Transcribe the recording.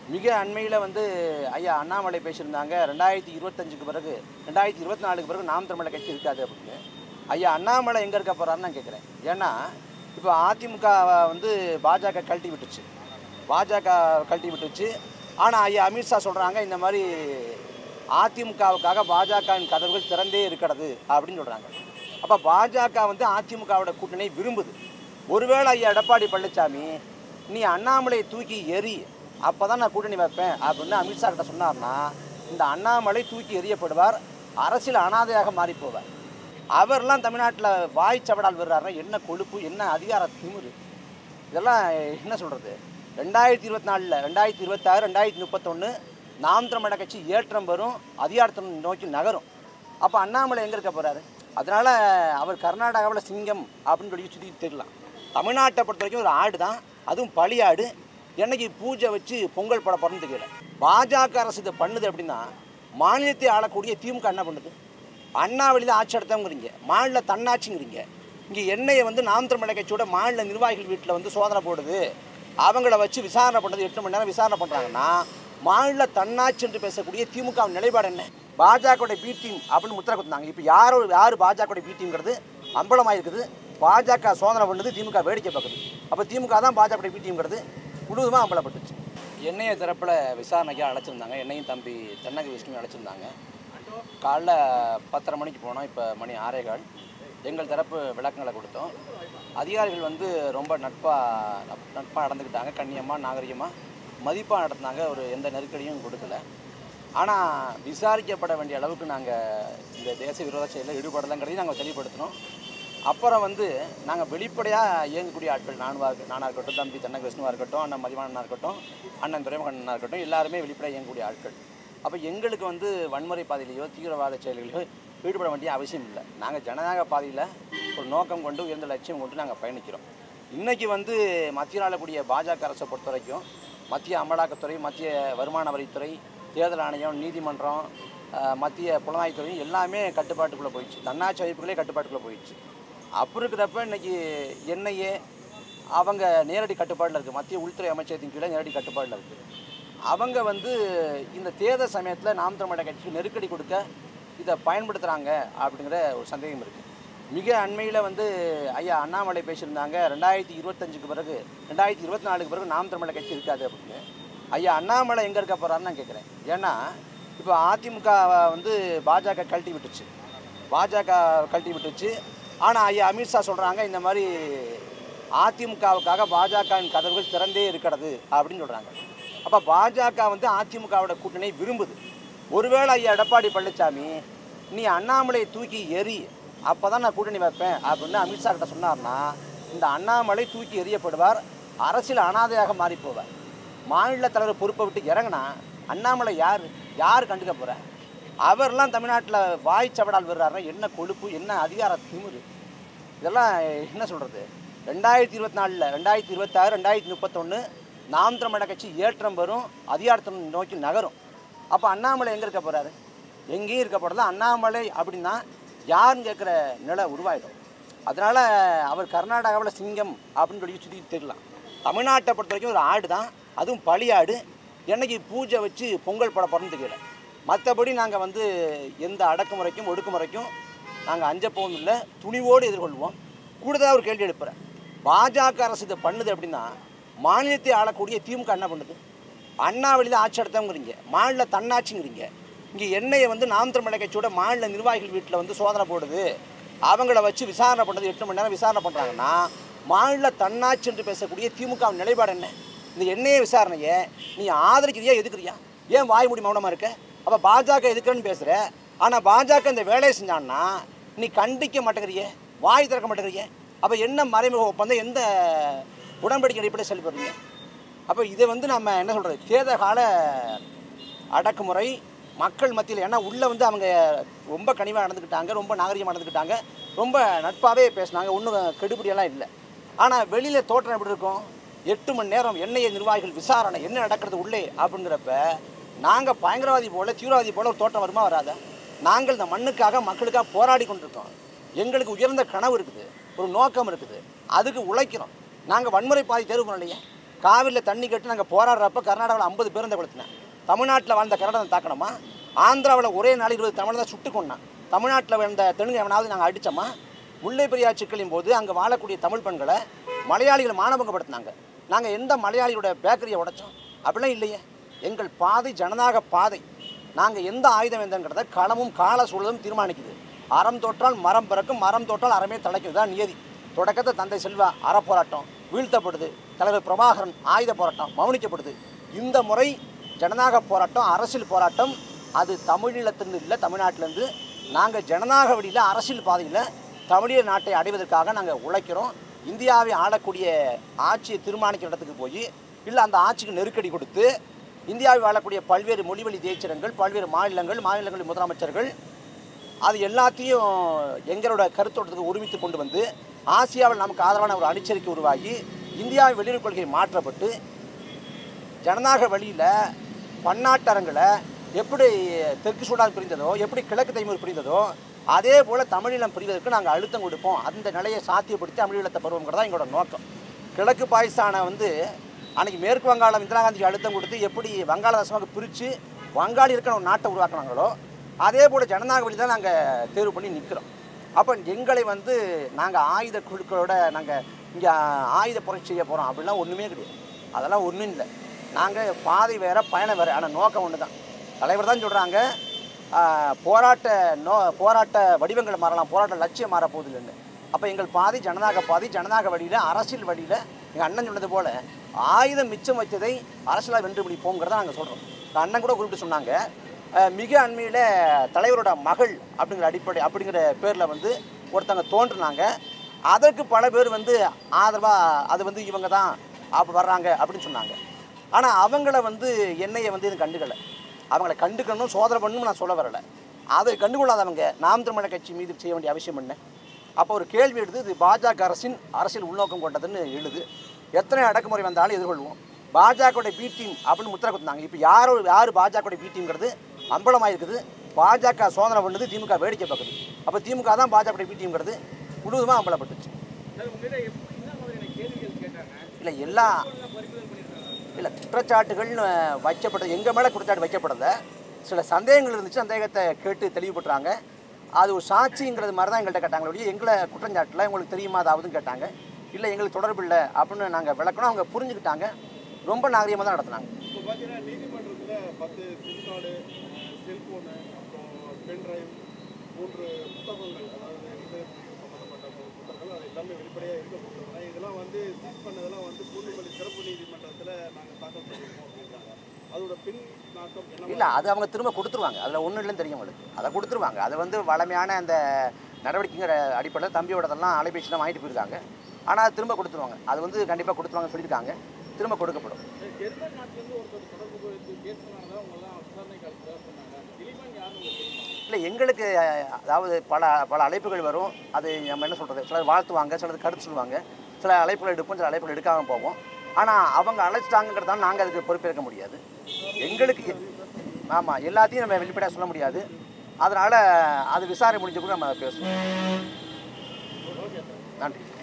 மிக அண்மையில் வந்து ஐயா அண்ணாமலை பேசியிருந்தாங்க ரெண்டாயிரத்தி இருபத்தஞ்சுக்கு பிறகு ரெண்டாயிரத்தி இருபத்தி நாலுக்கு பிறகு நாம் தமிழர் கட்சி இருக்காது அப்படின்னு ஐயா அண்ணாமலை எங்கே இருக்க போகிறாருன்னு நான் கேட்குறேன் ஏன்னா இப்போ அதிமுக வந்து பாஜக கழட்டி விட்டுச்சு பாஜக கழட்டி விட்டுச்சு ஆனால் ஐயா அமித்ஷா சொல்கிறாங்க இந்த மாதிரி அதிமுகவுக்காக பாஜகவின் கதவுகள் திறந்தே இருக்கிறது அப்படின்னு சொல்கிறாங்க அப்போ பாஜக வந்து அதிமுகவோட கூட்டணியை விரும்புது ஒருவேளை ஐயா எடப்பாடி பழனிசாமி நீ அண்ணாமலையை தூக்கி எறி அப்போ தான் நான் கூட்டணி வைப்பேன் அப்படின்னு அமித்ஷா கிட்ட சொன்னார்னா இந்த அண்ணாமலை தூக்கி எறியப்படுவார் அரசியல் அனாதையாக மாறி போவார் அவர்லாம் தமிழ்நாட்டில் வாய் சவடால் விடுறாருன்னா என்ன கொழுப்பு என்ன அதிகார திமிரு இதெல்லாம் என்ன சொல்கிறது ரெண்டாயிரத்தி இருபத்தி நாலில் ரெண்டாயிரத்தி இருபத்தாறு ரெண்டாயிரத்தி முப்பத்தொன்று நாம் தமிழக கட்சி ஏற்றம் வரும் அதிகாரத்தை நோக்கி நகரும் அப்போ அண்ணாமலை எங்கே இருக்க போகிறாரு அதனால் அவர் கர்நாடகாவில் சிங்கம் அப்படின்னு சொல்லி சுற்றி தெரியலாம் தமிழ்நாட்டை பொறுத்த வரைக்கும் ஒரு ஆடு தான் அதுவும் பழி ஆடு என்னைக்கு பூஜை வச்சு பொங்கல் போட போகிறோன்னு தெரியல பாஜக அரசு இதை பண்ணுது அப்படின்னா மாநிலத்தை ஆளக்கூடிய திமுக என்ன பண்ணுது அண்ணாவளியில் ஆட்சி நடத்தவங்கிறீங்க மாநில தன்னாட்சிங்கிறீங்க இங்கே எண்ணெயை வந்து நாம் தமிழக கட்சியோட மாநில நிர்வாகிகள் வீட்டில் வந்து சோதனை போடுது அவங்கள வச்சு விசாரணை பண்ணுறது எட்டு மணி நேரம் விசாரணை பண்ணுறாங்கன்னா மாநில தன்னாட்சி என்று பேசக்கூடிய திமுக வின் நிலைப்பாடு என்ன பாஜகவோட பி டீம் அப்படின்னு முத்திரை குத்துனாங்க இப்போ யாரோ யார் பாஜகவோட பி டீம்ங்கிறது அம்பலமாக இருக்குது பாஜக சோதனை பண்ணுது திமுக வேடிக்கை பார்க்குது அப்போ திமுக தான் பாஜகவோட பி டீம்ங்கிறது முழுவதுமாக அம்பலப்பட்டுச்சு எண்ணெயை தரப்பில் விசாரணைக்கு அழைச்சிருந்தாங்க என்னையும் தம்பி தென்னக விஷ்ணுவையும் அழைச்சிருந்தாங்க காலைல பத்தரை மணிக்கு போனோம் இப்போ மணி ஆறே கால் எங்கள் தரப்பு விளக்கங்களை கொடுத்தோம் அதிகாரிகள் வந்து ரொம்ப நட்பாக நட்பாக நடந்துக்கிட்டாங்க கண்ணியமாக நாகரிகமாக மதிப்பாக நடந்தாங்க ஒரு எந்த நெருக்கடியும் கொடுக்கல ஆனால் விசாரிக்கப்பட வேண்டிய அளவுக்கு நாங்கள் இந்த தேச விரோத செயலில் ஈடுபடலைங்கிறதையும் நாங்கள் தெளிவுபடுத்தினோம் அப்புறம் வந்து நாங்கள் வெளிப்படையாக இயங்கக்கூடிய ஆட்கள் நானுவா நானாக இருக்கட்டும் தம்பி தென்னக விஷ்ணுவாக இருக்கட்டும் அண்ணன் மதிவானனாக இருக்கட்டும் அண்ணன் துறைமுகண்ணனாக இருக்கட்டும் எல்லாருமே வெளிப்படையாக இயங்கக்கூடிய ஆட்கள் அப்போ எங்களுக்கு வந்து வன்முறை பாதையிலையோ தீவிரவாத செயல்களையோ ஈடுபட வேண்டிய அவசியம் இல்லை நாங்கள் ஜனநாயக பாதையில் ஒரு நோக்கம் கொண்டு உயர்ந்த லட்சியம் கொண்டு நாங்கள் பயணிக்கிறோம் இன்றைக்கி வந்து மத்தியில் ஆளக்கூடிய பாஜக அரசை பொறுத்த வரைக்கும் மத்திய அமலாக்கத்துறை மத்திய வருமான வரித்துறை தேர்தல் ஆணையம் நீதிமன்றம் அஹ், மத்திய புலனாய்வுத்துறை எல்லாமே கட்டுப்பாட்டுக்குள்ளே போயிடுச்சு தன்னாட்சி அமைப்புகளே கட்டுப்பாட்டுக்குள்ளே போயிடுச்சு அப்படி இருக்கிறப்ப இன்னைக்கு என்ஐஏ அவங்க நேரடி கட்டுப்பாடில் இருக்குது மத்திய உள்துறை அமைச்சகத்தின் கீழே நேரடி கட்டுப்பாடில் இருக்குது அவங்க வந்து இந்த தேர்தல் சமயத்தில் நாம் தமிழக கட்சிக்கு நெருக்கடி கொடுக்க இதை பயன்படுத்துகிறாங்க அப்படிங்கிற ஒரு சந்தேகம் இருக்குது மிக அண்மையில் வந்து ஐயா அண்ணாமலை பேசியிருந்தாங்க ரெண்டாயிரத்தி இருபத்தஞ்சுக்கு பிறகு ரெண்டாயிரத்தி இருபத்தி நாலுக்கு பிறகு நாம் தமிழக கட்சி இருக்காது அப்படின்னு ஐயா அண்ணாமலை எங்கே இருக்க போகிறாருன்னு நான் கேட்குறேன் ஏன்னா இப்போ அதிமுக வந்து பாஜக கழட்டி விட்டுச்சு பாஜக கழட்டி விட்டுச்சு ஆனால் ஐயா அமித்ஷா சொல்கிறாங்க இந்த மாதிரி அதிமுகவுக்காக பாஜகவின் கதவுகள் திறந்தே இருக்கிறது அப்படின்னு சொல்கிறாங்க அப்போ பாஜக வந்து அதிமுகவோட கூட்டணியை விரும்புது ஒருவேளை ஐயா எடப்பாடி பழனிசாமி நீ அண்ணாமலையை தூக்கி எறி அப்போ தான் நான் கூட்டணி வைப்பேன் அப்படின்னு அமித்ஷா கிட்ட சொன்னார்னா இந்த அண்ணாமலை தூக்கி எறியப்படுவார் அரசியல் அனாதையாக மாறி போவார் மாநில தலைவர் பொறுப்பை விட்டு இறங்கினா அண்ணாமலை யார் யார் கண்டுக்க போகிற அவர்லாம் தமிழ்நாட்டில் வாய் சவடால் விடுறாருன்னா என்ன கொழுப்பு என்ன அதிகார திமிரு இதெல்லாம் என்ன சொல்கிறது ரெண்டாயிரத்தி இருபத்தி நாலில் ரெண்டாயிரத்தி இருபத்தாறு ரெண்டாயிரத்தி முப்பத்தொன்று நாம் தமிழக கட்சி ஏற்றம் வரும் அதிகாரத்தை நோக்கி நகரும் அப்போ அண்ணாமலை எங்கே இருக்க போகிறாரு எங்கேயும் இருக்க போகிறதா அண்ணாமலை அப்படின்னா யாருன்னு கேட்குற நிலை உருவாயிடும் அதனால் அவர் கர்நாடகாவில் சிங்கம் அப்படின்னு சொல்லி சுற்றி தெரியலாம் தமிழ்நாட்டை பொறுத்த வரைக்கும் ஒரு ஆடு தான் அதுவும் பழி ஆடு என்னைக்கு பூஜை வச்சு பொங்கல் போட போகிறோன்னு தெரியல மற்றபடி நாங்கள் வந்து எந்த அடக்குமுறைக்கும் ஒடுக்குமுறைக்கும் நாங்கள் அஞ்சப்போவும் இல்லை துணிவோடு எதிர்கொள்வோம் கூடுதலாக ஒரு கேள்வி எழுப்புறேன் பாஜக அரசு இதை பண்ணுது அப்படின்னா மாநிலத்தை ஆளக்கூடிய திமுக என்ன பண்ணுது அண்ணாவளியில் ஆட்சி நடத்தவங்கிறீங்க மாநில தன்னாட்சிங்கிறீங்க இங்கே எண்ணெயை வந்து நாம் தமிழக கட்சியோட மாநில நிர்வாகிகள் வீட்டில் வந்து சோதனை போடுது அவங்கள வச்சு விசாரணை பண்ணுறது எட்டு மணி நேரம் விசாரணை பண்ணுறாங்கன்னா மாநில தன்னாட்சி என்று பேசக்கூடிய திமுக வின் நிலைப்பாடு என்ன இந்த எண்ணெயை விசாரணையை நீ ஆதரிக்கிறியா எதுக்குறியா ஏன் வாய் மூடி மௌனமாக இருக்க அப்போ பாஜக எதுக்குன்னு பேசுகிற ஆனால் பாஜக இந்த வேலையை செஞ்சான்னா நீ கண்டிக்க மாட்டேங்கிறியே வாய் திறக்க மாட்டேங்கிறியே அப்போ என்ன மறைமுக ஒப்பந்தம் எந்த உடன்படிக்கை அடிப்படையில் செயல்படுறீங்க அப்போ இதை வந்து நம்ம என்ன சொல்கிறது தேர்தல் கால அடக்குமுறை மக்கள் மத்தியில் ஏன்னா உள்ளே வந்து அவங்க ரொம்ப கனிவாக நடந்துக்கிட்டாங்க ரொம்ப நாகரிகமாக நடந்துக்கிட்டாங்க ரொம்ப நட்பாகவே பேசினாங்க ஒன்றும் கெடுபிடியெல்லாம் இல்லை ஆனால் வெளியில் தோற்றம் எப்படி இருக்கும் எட்டு மணி நேரம் எண்ணெயை நிர்வாகிகள் விசாரணை என்ன நடக்கிறது உள்ளே அப்படிங்கிறப்ப நாங்கள் பயங்கரவாதி போல தீவிரவாதி போல ஒரு தோற்றம் வருமா வராதா நாங்கள் இந்த மண்ணுக்காக மக்களுக்காக போராடி கொண்டிருக்கோம் எங்களுக்கு உயர்ந்த கனவு இருக்குது ஒரு நோக்கம் இருக்குது அதுக்கு உழைக்கிறோம் நாங்கள் வன்முறை பாதி தேர்வு பண்ணலையே காவிரியில் தண்ணி கட்டி நாங்கள் போராடுறப்ப கர்நாடகாவில் ஐம்பது பேர் இந்த கொளுத்தினேன் தமிழ்நாட்டில் வாழ்ந்த கன்னடம் தாக்கணுமா ஆந்திராவில் ஒரே நாள் இருபது தமிழ் தான் சுட்டு கொண்டான் தமிழ்நாட்டில் வாழ்ந்த தெலுங்கு எவனாவது நாங்கள் அடித்தோமா முல்லை பெரியார் சிக்கலின் போது அங்கே வாழக்கூடிய தமிழ் பெண்களை மலையாளிகள் மானபங்கப்படுத்தினாங்க நாங்கள் எந்த மலையாளியோட பேக்கரியை உடைச்சோம் அப்படிலாம் இல்லையே எங்கள் பாதை ஜனநாயக பாதை நாங்கள் எந்த ஆயுதம் எந்தங்கிறத களமும் கால சூழலும் தீர்மானிக்குது அறம் தோற்றால் மரம் பிறக்கும் மரம் தோற்றால் அறமே தலைக்கும் தான் நியதி தொடக்கத்தை தந்தை செல்வா அறப்போராட்டம் வீழ்த்தப்படுது தலைவர் பிரபாகரன் ஆயுத போராட்டம் மௌனிக்கப்படுது இந்த முறை ஜனநாயக போராட்டம் அரசியல் போராட்டம் அது தமிழீழத்திலிருந்து இல்லை தமிழ்நாட்டிலேருந்து நாங்கள் ஜனநாயக வழியில் அரசியல் பாதையில் தமிழீழ நாட்டை அடைவதற்காக நாங்கள் உழைக்கிறோம் இந்தியாவை ஆளக்கூடிய ஆட்சியை தீர்மானிக்கிற இடத்துக்கு போய் இல்லை அந்த ஆட்சிக்கு நெருக்கடி கொடுத்து இந்தியாவில் வாழக்கூடிய பல்வேறு மொழிவழி தேய்ச்சரங்கள் பல்வேறு மாநிலங்கள் மாநிலங்களின் முதலமைச்சர்கள் அது எல்லாத்தையும் எங்களோட கருத்தோட்டத்துக்கு ஒருமித்து கொண்டு வந்து ஆசியாவில் நமக்கு ஆதரவான ஒரு அணிச்சரிக்கை உருவாகி இந்தியாவின் வெளியுறவு கொள்கை மாற்றப்பட்டு ஜனநாயக வழியில் பன்னாட்டரங்கில் எப்படி தெற்கு சூடான் பிரிந்ததோ எப்படி கிழக்கு தைமூர் பிரிந்ததோ அதே போல் தமிழீழம் பிரிவதற்கு நாங்கள் அழுத்தம் கொடுப்போம் அந்த நிலையை சாத்தியப்படுத்தி தமிழீழத்தை பருவங்கிறது தான் எங்களோட நோக்கம் கிழக்கு பாகிஸ்தானை வந்து அன்னைக்கு மேற்கு வங்காளம் இந்திரா காந்தி அழுத்தம் கொடுத்து எப்படி வங்காளதேசமாக பிரித்து வங்காளி இருக்கிற ஒரு நாட்டை உருவாக்குனாங்களோ அதே போல் ஜனநாயக வழி தான் நாங்கள் தேர்வு பண்ணி நிற்கிறோம் அப்போ எங்களை வந்து நாங்கள் ஆயுத குழுக்களோட நாங்கள் இங்கே ஆயுத புரட்சி செய்ய போகிறோம் அப்படிலாம் ஒன்றுமே கிடையாது அதெல்லாம் ஒன்றும் இல்லை நாங்கள் பாதை வேறு பயணம் வேறு ஆனால் நோக்கம் ஒன்று தான் தலைவர் தான் சொல்கிறாங்க போராட்ட நோ போராட்ட வடிவங்கள் மாறலாம் போராட்ட லட்சியம் மாற போதில்லைன்னு அப்போ எங்கள் பாதை ஜனநாயக பாதை ஜனநாயக வழியில் அரசியல் வழியில் எங்கள் அண்ணன் சொன்னது போல் ஆயுதம் மிச்சம் வைத்ததை அரசியலாக வென்று பிடிப்போங்கிறத நாங்கள் சொல்கிறோம் அண்ணன் கூட குறிப்பிட்டு சொன்னாங்க அஹ், மிக அண்மையில் தலைவரோட மகள் அப்படிங்கிற அடிப்படை அப்படிங்கிற பேரில் வந்து ஒருத்தங்க தோன்றுனாங்க அதற்கு பல பேர் வந்து ஆதரவாக அது வந்து இவங்க தான் அப்போ வர்றாங்க அப்படின்னு சொன்னாங்க ஆனால் அவங்கள வந்து என்னையை வந்து இது கண்டுக்கலை அவங்கள கண்டுக்கணும் சோதனை பண்ணணும் நான் சொல்ல வரலை அதை கண்டுகொள்ளாதவங்க நாம் திருமண கட்சி மீது செய்ய வேண்டிய அவசியம் என்ன அப்போ ஒரு கேள்வி எழுது இது பாஜக அரசின் அரசியல் உள்நோக்கம் கொண்டதுன்னு எழுது எத்தனை அடக்குமுறை வந்தாலும் எதிர்கொள்வோம் பாஜகவுடைய பி டீம் அப்படின்னு முத்திரை குத்துனாங்க இப்போ யாரோ யார் பாஜகவுடைய பி டீம்ங்கிறது அம்பலமாக இருக்குது பாஜக சோதனை பண்ணுது திமுக வேடிக்கை பார்க்குது அப்போ திமுக தான் பாஜகவுடைய பி டீம்ங்கிறது முழுவதுமாக அம்பலப்பட்டுச்சு இல்லை எல்லா இல்லை குற்றச்சாட்டுகள்னு வைக்கப்பட்டது எங்கள் மேலே குற்றச்சாட்டு வைக்கப்படல சில சந்தேகங்கள் இருந்துச்சு சந்தேகத்தை கேட்டு தெளிவுபட்டுறாங்க அது ஒரு சாட்சிங்கிறது மாதிரி தான் எங்கள்கிட்ட கேட்டாங்க ஒழிய எங்களை குற்றஞ்சாட்டில் உங்களுக்கு தெரியுமா அதாவதுன்னு கேட்டாங்க இல்லை எங்களுக்கு தொடர்பு இல்லை அப்படின்னு நாங்கள் விளக்கணும் அவங்க புரிஞ்சுக்கிட்டாங்க ரொம்ப நாகரிகமாக தான் நடத்துனாங்க இப்போ பார்த்தீங்கன்னா நீதிமன்றத்தில் பத்து சிம் கார்டு செல்ஃபோனு அப்புறம் பென் டிரைவ் மூன்று புத்தகங்கள் அதாவது இது சம்மந்தப்பட்ட பு- புத்தகங்கள் அது எல்லாமே வெளிப்படையாக இருக்க போட்டுருக்காங்க இதெல்லாம் வந்து சீஸ் பண்ணதெல்லாம் வந்து பூந்தமல்லி சிறப்பு நீதிமன்றத்தில் நாங்கள் தாக்கல் பண்ணியிருக்கோம் அப்படின்றாங்க அதோட பின் நாட்டம் என்ன இல்லை அது அவங்க திரும்ப கொடுத்துருவாங்க அதில் ஒன்றும் இல்லைன்னு தெரியும் உங்களுக்கு அதை கொடுத்துருவாங்க அது வந்து வளமையான அந்த நடவடிக்கைங்கிற அடிப்படையில் தம்பியோடதெல்லாம் அலைபேசிலாம் வாங்கிட்டு போயிருக்காங்க ஆனால் அது திரும்ப கொடுத்துருவாங்க அது வந்து கண்டிப்பாக கொடுத்துருவாங்க சொல்லியிருக்காங்க திரும்ப கொடுக்கப்படும் ஜெர்மன் நாட்டிலேருந்து ஒருத்தர் தொடர்பு குறித்து பேசினாங்க அவங்கெல்லாம் விசாரணை காலத்தில் சொன்னாங்க திலீபன் யாருன்னு உங்களுக்கு தெரியுமா இல்லை எங்களுக்கு அஹ், அதாவது பல பல அழைப்புகள் வரும் அது நம்ம என்ன சொல்கிறது சிலர் வாழ்த்துவாங்க சிலர் கருத்து சொல்லுவாங்க சில அழைப்புகள் எடுப்போம் சில அழைப்புகள் எடுக்காமல் போவோம் ஆனால் அவங்க அழைச்சிட்டாங்கிறதால நாங்கள் அதுக்கு பொறுப்பேற்க முடியாது எங்களுக்கு ஆமாம் எல்லாத்தையும் நம்ம வெளிப்படையாக சொல்ல முடியாது அதனால் அது விசாரணை முடிஞ்ச கூட நம்ம பேசுவோம் நன்றி